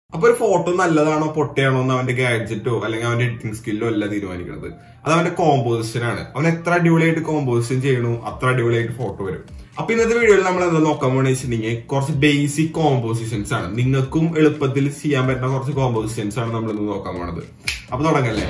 അപ്പൊ ഒരു ഫോട്ടോ നല്ലതാണോ പൊട്ടയാണോ എന്ന് അവന്റെ ഗാഡ്ജറ്റോ അല്ലെങ്കിൽ അവന്റെ എഡിറ്റിംഗ് സ്കില്ലോ അല്ല തീരുമാനിക്കുന്നത് അത് അവന്റെ കോമ്പോസിഷൻ ആണ് അവൻ എത്ര അടിപൊളിയായിട്ട് കോമ്പോസിഷൻ ചെയ്യണു അത്ര അടിപൊളിയായിട്ട് ഫോട്ടോ വരും അപ്പൊ ഇന്നത്തെ വീഡിയോയിൽ നമ്മൾ എന്താ നോക്കാൻ പോണെന്ന് വെച്ചിട്ടുണ്ടെങ്കിൽ കുറച്ച് ബേസിക് കോമ്പോസിഷൻസ് ആണ് നിങ്ങൾക്കും എളുപ്പത്തിൽ ചെയ്യാൻ പറ്റുന്ന കുറച്ച് കോമ്പോസിഷൻസ് ആണ് നമ്മൾ ഇന്ന് നോക്കാൻ പോണത് അപ്പൊ തുടങ്ങല്ലേ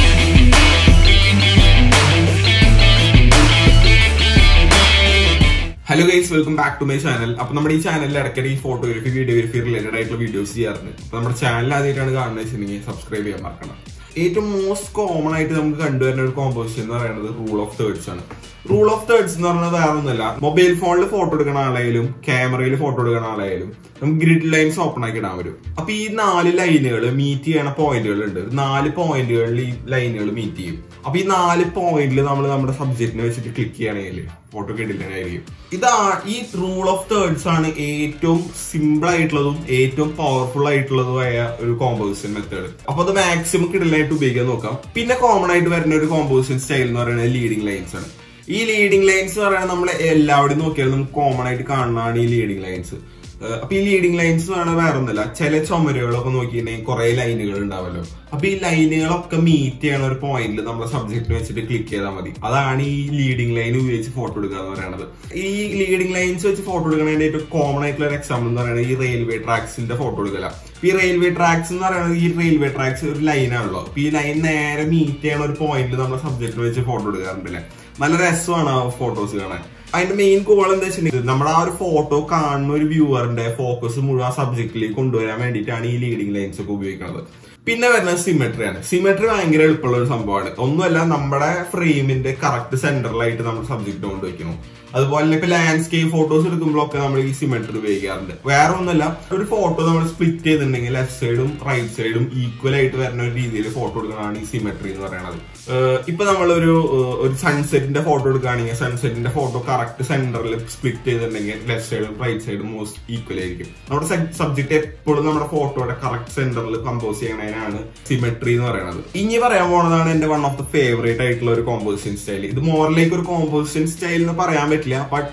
hello guys welcome back to my channel അപ്പൊ നമ്മുടെ ഈ ചാനലിൽ ഇടയ്ക്കിടെ ഈ ഫോട്ടോഗ്രാഫി വീഡിയോഗ്രാഫി റിലേറ്റഡ് ആയിട്ടുള്ള വീഡിയോസ് ചെയ്യാറുണ്ട് അപ്പൊ നമ്മുടെ ചാനൽ ആദ്യമായിട്ടാണ് കാണുന്നത് വെച്ചിട്ടുണ്ടെങ്കിൽ സബ്സ്ക്രൈബ് ചെയ്യാൻ മറക്കണം ഏറ്റവും മോസ്റ്റ് കോമൺ ആയിട്ട് നമുക്ക് കണ്ടുവരുന്ന ഒരു കോമ്പോസിഷൻ എന്ന് പറയുന്നത് റൂൾ ഓഫ് തേർഡ്സ് ആണ് റൂൾ ഓഫ് തേർഡ്സ് എന്ന് പറയുന്നത് വേറെ ഒന്നുമല്ല മൊബൈൽ ഫോണിൽ ഫോട്ടോ എടുക്കുന്ന ആളായാലും ക്യാമറയിൽ ഫോട്ടോ എടുക്കുന്ന ആളായാലും നമുക്ക് ഗ്രിഡ് ലൈൻസ് ഓപ്പൺ ആക്കി ഇടാൻ വരും അപ്പൊ ഈ നാല് ലൈനുകൾ മീറ്റ് ചെയ്യണ പോയിന്റുകൾ ഉണ്ട് നാല് പോയിന്റുകളിൽ ഈ ലൈനുകൾ മീറ്റ് ചെയ്യും അപ്പൊ ഈ നാല് പോയിന്റിൽ നമ്മൾ നമ്മുടെ സബ്ജക്റ്റിനെ വെച്ചിട്ട് ക്ലിക്ക് ചെയ്യണമെങ്കിൽ ഫോട്ടോ കിട്ടില്ലായിരിക്കും ഇതാ ഈ റൂൾ ഓഫ് തേർഡ്സ് ആണ് ഏറ്റവും സിമ്പിൾ ആയിട്ടുള്ളതും ഏറ്റവും പവർഫുൾ ആയിട്ടുള്ളതുമായ ഒരു കോമ്പോസിഷൻ മെത്തേഡ് അപ്പൊ അത് മാക്സിമം കിടലായിട്ട് ഉപയോഗിക്കാൻ നോക്കാം പിന്നെ കോമൺ ആയിട്ട് വരുന്ന ഒരു കോമ്പോസിഷൻ സ്റ്റൈൽ എന്ന് പറയുന്നത് ലീഡിംഗ് ലൈൻസ് ആണ് ഈ ലീഡിംഗ് ലൈൻസ് എന്ന് പറയുന്നത് നമ്മൾ എല്ലാവരും നോക്കിയാലും നമുക്ക് കോമൺ ആയിട്ട് കാണുന്നതാണ് ഈ ലീഡിംഗ് ലൈൻസ് അപ്പൊ ഈ ലീഡിംഗ് ലൈൻസ് എന്ന് വേറെ ഒന്നുമില്ല ചില ചുമരുകളൊക്കെ നോക്കിയിട്ടുണ്ടെങ്കിൽ കുറെ ലൈനുകൾ ഉണ്ടാവല്ലോ അപ്പൊ ഈ ലൈനുകളൊക്കെ മീറ്റ് ചെയ്യണ ഒരു പോയിന്റിൽ നമ്മുടെ സബ്ജക്റ്റ് വെച്ചിട്ട് ക്ലിക്ക് ചെയ്താൽ മതി അതാണ് ഈ ലീഡിംഗ് ലൈൻ ഉപയോഗിച്ച് ഫോട്ടോ എടുക്കുക എന്ന് പറയുന്നത് ഈ ലീഡിംഗ് ലൈൻസ് വെച്ച് ഫോട്ടോ എടുക്കുന്നതിന്റെ ഏറ്റവും കോമൺ ആയിട്ടുള്ള ഒരു എക്സാമ്പിൾ എന്ന് പറയുന്നത് ഈ റെയിൽവേ ട്രാക്സിന്റെ ഫോട്ടോ എടുക്കല ഈ റെയിൽവേ ട്രാക്സ് എന്ന് പറയുന്നത് ഈ റെയിൽവേ ട്രാക്സ് ഒരു ലൈൻ ആണല്ലോ അപ്പൊ ഈ ലൈൻ നേരെ മീറ്റ് ചെയ്യണ ഒരു പോയിന്റിൽ നമ്മുടെ സബ്ജക്റ്റ് വെച്ച് ഫോട്ടോ എടുക്കാറുണ്ടല്ലേ നല്ല രസമാണ് ആ ഫോട്ടോസ് കാണാൻ അതിന്റെ മെയിൻ ഗോൾ എന്താ വെച്ചിട്ടുണ്ടെങ്കിൽ നമ്മുടെ ആ ഒരു ഫോട്ടോ കാണുന്ന ഒരു വ്യൂവറിന്റെ ഫോക്കസ് മുഴുവൻ ആ സബ്ജക്റ്റിലേക്ക് കൊണ്ടുവരാൻ വേണ്ടിയിട്ടാണ് ഈ ലീഡിംഗ് ലൈൻസ് ഒക്കെ ഉപയോഗിക്കുന്നത് പിന്നെ വരുന്നത് സിമെട്രി ആണ് സിമെട്രി ഭയങ്കര എളുപ്പമുള്ള ഒരു സംഭവമാണ് ഒന്നുമല്ല നമ്മുടെ ഫ്രെയിമിന്റെ കറക്റ്റ് സെന്ററിലായിട്ട് നമ്മൾ സബ്ജക്റ്റ് കൊണ്ടുവയ്ക്കണം അതുപോലെ തന്നെ ഇപ്പൊ ലാൻഡ്സ്കേപ്പ് ഫോട്ടോസ് എടുക്കുമ്പോഴൊക്കെ നമ്മൾ ഈ സിമെട്രി ഉപയോഗിക്കാറുണ്ട് വേറെ ഒന്നുമല്ല ഒരു ഫോട്ടോ നമ്മൾ സ്പ്ലിറ്റ് ചെയ്തിട്ടുണ്ടെങ്കിൽ ലെഫ്റ്റ് സൈഡും റൈറ്റ് സൈഡും ഈക്വൽ ആയിട്ട് വരുന്ന ഒരു രീതിയിൽ ഫോട്ടോ എടുക്കുന്നതാണ് ഈ സിമെട്രി എന്ന് പറയുന്നത് ഇപ്പൊ നമ്മളൊരു ഒരു സൺസെറ്റിന്റെ ഫോട്ടോ എടുക്കുകയാണെങ്കിൽ സൺസെറ്റിന്റെ ഫോട്ടോ കറക്റ്റ് സെന്ററിൽ സ്പ്ലിറ്റ് ചെയ്തിട്ടുണ്ടെങ്കിൽ ലെഫ്റ്റ് സൈഡും റൈറ്റ് സൈഡും മോസ്റ്റ് ഈക്വൽ ആയിരിക്കും നമ്മുടെ സബ്ജക്ട് എപ്പോഴും നമ്മുടെ ഫോട്ടോയുടെ കറക്റ്റ് സെന്ററിൽ കമ്പോസ് ചെയ്യണതിനാണ് സിമെട്രി എന്ന് പറയുന്നത് ഇനി പറയാൻ പോണതാണ് എന്റെ വൺ ഓഫ് ദ ഫേവറേറ്റ് ആയിട്ടുള്ള ഒരു കോമ്പോസിഷൻ സ്റ്റൈൽ ഇത് മോറിലേക്ക് ഒരു കോമ്പോസിഷൻ സ്റ്റൈൽ എന്ന് പറയാൻ പറ്റില്ല ബട്ട്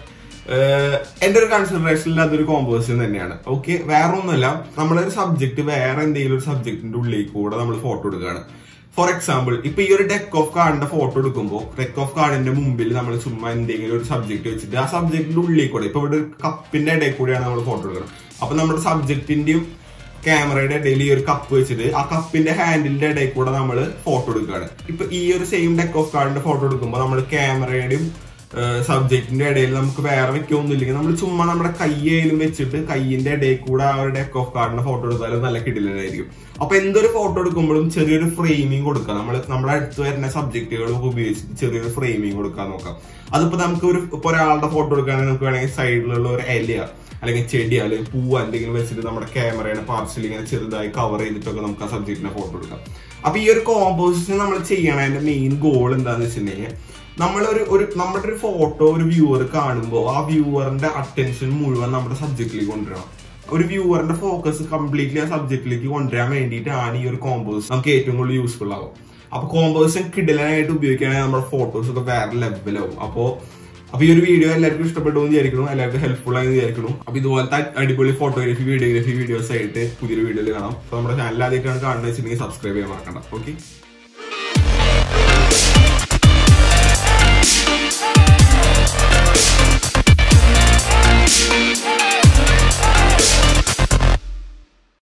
എന്റെ ഒരു കൺസിഡറേഷനിൽ അതൊരു കോമ്പോസിഷൻ തന്നെയാണ് ഓക്കെ വേറെ ഒന്നുമല്ല നമ്മളൊരു സബ്ജക്ട് വേറെ എന്തെങ്കിലും ഒരു സബ്ജക്റ്റിന്റെ ഉള്ളിലേക്ക് കൂടെ നമ്മൾ ഫോട്ടോ എടുക്കുകയാണ് ഫോർ എക്സാമ്പിൾ ഇപ്പൊ ഈ ഒരു ഡെക്ക് ഓഫ് കാർഡിന്റെ ഫോട്ടോ എടുക്കുമ്പോൾ ഡെക്ക് ഓഫ് കാർഡിന്റെ മുമ്പിൽ നമ്മൾ ചുമ്മാ എന്തെങ്കിലും ഒരു സബ്ജക്ട് വെച്ചിട്ട് ആ സബ്ജക്റ്റിന്റെ ഉള്ളിൽ കൂടെ ഇപ്പൊ ഇവിടെ ഒരു കപ്പിന്റെ ഇടയിൽ കൂടെയാണ് നമ്മൾ ഫോട്ടോ എടുക്കുന്നത് അപ്പൊ നമ്മുടെ സബ്ജക്റ്റിന്റെയും ക്യാമറയുടെ ഇടയിൽ ഈ ഒരു കപ്പ് വെച്ചിട്ട് ആ കപ്പിന്റെ ഹാൻഡിലിന്റെ ഇടയിൽ കൂടെ നമ്മൾ ഫോട്ടോ എടുക്കുകയാണ് ഇപ്പൊ ഈ ഒരു സെയിം ഡെക്ക് ഓഫ് കാർഡിന്റെ ഫോട്ടോ എടുക്കുമ്പോൾ നമ്മൾ ക്യാമറയുടെയും സബ്ജക്റ്റിന്റെ ഇടയിൽ നമുക്ക് വേറെ വെക്കൊന്നുമില്ലെങ്കിൽ നമ്മൾ ചുമ്മാ നമ്മുടെ കയ്യേലും വെച്ചിട്ട് കയ്യിന്റെ ഇടയിൽ കൂടെ ആ ഒരു ഡെക്ക് ഓഫ് കാർഡിന്റെ ഫോട്ടോ എടുത്താലും നല്ല കിടിലനായിരിക്കും അപ്പൊ എന്തൊരു ഫോട്ടോ എടുക്കുമ്പോഴും ചെറിയൊരു ഫ്രെയിമിങ് കൊടുക്കുക നമ്മൾ നമ്മുടെ അടുത്ത് വരുന്ന സബ്ജക്റ്റുകളൊക്കെ ഉപയോഗിച്ചിട്ട് ചെറിയൊരു ഫ്രെയിമിങ് കൊടുക്കാൻ നോക്കാം അതിപ്പോ നമുക്ക് ഒരു ഇപ്പൊ ഒരാളുടെ ഫോട്ടോ എടുക്കുകയാണെങ്കിൽ നമുക്ക് വേണമെങ്കിൽ സൈഡിലുള്ള ഒരു ഇലയ അല്ലെങ്കിൽ ചെടിയോ അല്ലെങ്കിൽ പൂവ് എന്തെങ്കിലും വെച്ചിട്ട് നമ്മുടെ ക്യാമറയുടെ പാർസൽ ഇങ്ങനെ ചെറുതായി കവർ ചെയ്തിട്ടൊക്കെ നമുക്ക് ആ സബ്ജക്റ്റിനെ ഫോട്ടോ എടുക്കാം അപ്പൊ ഈ ഒരു കോമ്പോസിഷൻ നമ്മൾ ചെയ്യണതിന്റെ മെയിൻ ഗോൾ എന്താന്ന് വെച്ചിട്ടുണ്ടെങ്കിൽ നമ്മളൊരു ഒരു നമ്മുടെ ഒരു ഫോട്ടോ ഒരു വ്യൂവർ കാണുമ്പോൾ ആ വ്യൂവറിന്റെ അറ്റൻഷൻ മുഴുവൻ നമ്മുടെ സബ്ജക്റ്റിലേക്ക് കൊണ്ടുവരണം ഒരു വ്യൂവറിന്റെ ഫോക്കസ് കംപ്ലീറ്റ്ലി ആ സബ്ജക്റ്റിലേക്ക് കൊണ്ടുവരാൻ വേണ്ടിയിട്ടാണ് ഈ ഒരു കോമ്പോസിഷൻ നമുക്ക് ഏറ്റവും കൂടുതൽ യൂസ്ഫുൾ ആവും അപ്പൊ കോമ്പോസിഷൻ കിടലായിട്ട് ഉപയോഗിക്കുകയാണെങ്കിൽ നമ്മുടെ ഫോട്ടോസ് ഒക്കെ വേറെ ലെവലാവും അപ്പോ അപ്പൊ ഈ ഒരു വീഡിയോ എല്ലാവർക്കും ഇഷ്ടപ്പെട്ടു എന്ന് വിചാരിക്കണം എല്ലാവർക്കും ഹെൽപ്ഫുൾ ആയി വിചാരിക്കണം അപ്പൊ ഇതുപോലത്തെ അടിപൊളി ഫോട്ടോഗ്രാഫി വീഡിയോഗ്രാഫി വീഡിയോസ് ആയിട്ട് പുതിയൊരു വീഡിയോയിൽ കാണാം അപ്പൊ നമ്മുടെ ചാനൽ ആദ്യമായിട്ടാണ് കാണുന്നത് വെച്ചിട്ടുണ്ടെങ്കിൽ സബ്സ്ക്രൈബ് ചെയ്യാൻ മറക്കണ്ട ഓക്കെ Thank you.